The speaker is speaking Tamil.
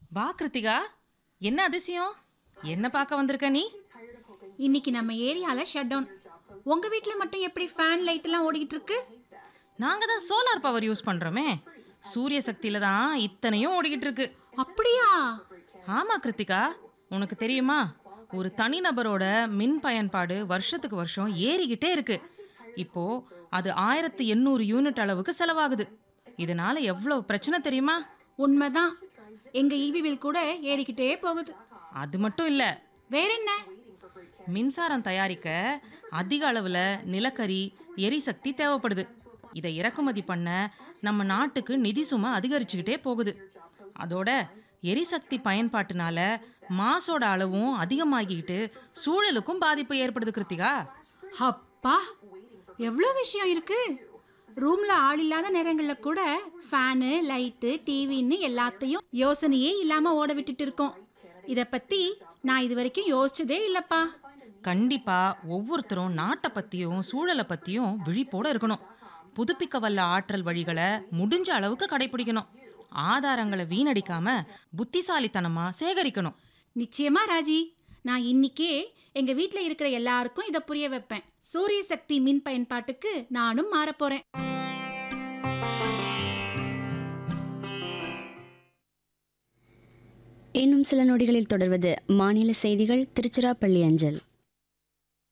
வா கிருத்திகா என்ன அதிசயம் என்ன பார்க்க வந்திருக்க நீ இன்னைக்கு நம்ம ஏரியால ஷட் டவுன் உங்க வீட்ல மட்டும் எப்படி ஃபேன் லைட் எல்லாம் ஓடிக்கிட்டு இருக்கு நாங்க தான் சோலார் பவர் யூஸ் பண்றோமே சூரிய சக்தியில தான் இத்தனையும் ஓடிக்கிட்டு இருக்கு அப்படியா ஆமா கிருத்திகா உனக்கு தெரியுமா ஒரு தனிநபரோட மின் பயன்பாடு வருஷத்துக்கு வருஷம் ஏறிக்கிட்டே இருக்கு இப்போ அது ஆயிரத்து எண்ணூறு யூனிட் அளவுக்கு செலவாகுது இதனால எவ்வளவு பிரச்சனை தெரியுமா உண்மைதான் எங்க ஈவி பில் கூட ஏறிக்கிட்டே போகுது அது மட்டும் இல்ல வேற என்ன மின்சாரம் தயாரிக்க அதிக அளவுல நிலக்கரி எரிசக்தி தேவைப்படுது இதை இறக்குமதி பண்ண நம்ம நாட்டுக்கு நிதி சுமை அதிகரிச்சுக்கிட்டே போகுது அதோட எரிசக்தி பயன்பாட்டுனால மாசோட அளவும் அதிகமாகிக்கிட்டு சூழலுக்கும் பாதிப்பு ஏற்படுது கிருத்திகா அப்பா எவ்வளோ விஷயம் இருக்கு ரூம்ல ஆள் இல்லாத நேரங்கள்ல கூட ஃபேனு லைட்டு டிவின்னு எல்லாத்தையும் யோசனையே இல்லாம ஓட விட்டுட்டு இருக்கோம் இத பத்தி நான் இது வரைக்கும் யோசிச்சதே இல்லப்பா கண்டிப்பா ஒவ்வொருத்தரும் நாட்டை பத்தியும் சூழலை பத்தியும் விழிப்போட இருக்கணும் புதுப்பிக்க வல்ல ஆற்றல் வழிகளை முடிஞ்ச அளவுக்கு கடைபிடிக்கணும் ஆதாரங்களை வீணடிக்காம புத்திசாலித்தனமா சேகரிக்கணும் நிச்சயமா ராஜி நான் இன்னிக்கே எங்க வீட்ல இருக்கிற எல்லாருக்கும் இத புரிய வைப்பேன் சூரிய சக்தி மின் பயன்பாட்டுக்கு நானும் மாறப் போறேன் இன்னும் சில நொடிகளில் தொடர்வது மாநில செய்திகள் திருச்சிராப்பள்ளி அஞ்சல்